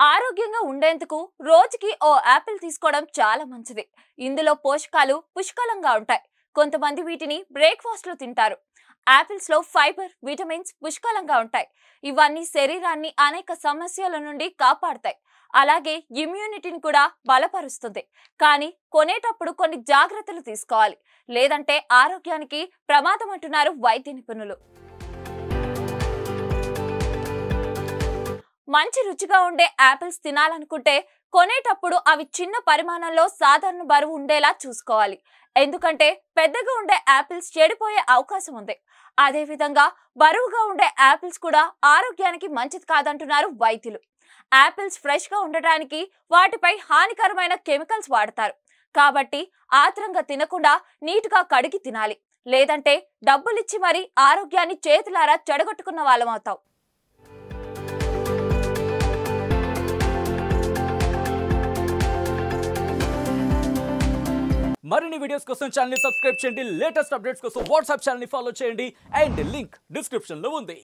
ఆరోగ్యంగా ఉండేందుకు రోజుకి ఓ యాపిల్ తీసుకోవడం చాలా మంచిది ఇందులో పోషకాలు పుష్కలంగా ఉంటాయి కొంతమంది వీటిని బ్రేక్ఫాస్ట్ లో తింటారు యాపిల్స్ లో ఫైబర్ విటమిన్స్ పుష్కలంగా ఉంటాయి ఇవన్నీ శరీరాన్ని అనేక సమస్యల నుండి కాపాడతాయి అలాగే ఇమ్యూనిటీని కూడా బలపరుస్తుంది కానీ కొనేటప్పుడు కొన్ని జాగ్రత్తలు తీసుకోవాలి లేదంటే ఆరోగ్యానికి ప్రమాదం అంటున్నారు వైద్య నిపుణులు మంచి రుచిగా ఉండే యాపిల్స్ తినాలనుకుంటే కొనేటప్పుడు అవి చిన్న పరిమాణంలో సాధారణ బరువు ఉండేలా చూసుకోవాలి ఎందుకంటే పెద్దగా ఉండే యాపిల్స్ చెడిపోయే అవకాశం ఉంది అదే విధంగా బరువుగా ఉండే యాపిల్స్ కూడా ఆరోగ్యానికి మంచిది కాదంటున్నారు వైద్యులు యాపిల్స్ ఫ్రెష్ గా ఉండటానికి వాటిపై హానికరమైన కెమికల్స్ వాడతారు కాబట్టి ఆత్రంగా తినకుండా నీటుగా కడిగి తినాలి లేదంటే డబ్బులిచ్చి మరీ ఆరోగ్యాన్ని చేతులారా చెడగొట్టుకున్న వాళ్ళమవుతాం మరిన్ని వీడియోస్ కోసం ఛానల్ సబ్స్క్రైబ్ చేయండి లేటెస్ట్ అప్డేట్స్ కోసం వాట్సాప్ ఛానల్ ఫాలో చేయండి అండ్ లింక్ డిస్క్రిప్షన్ లో ఉంది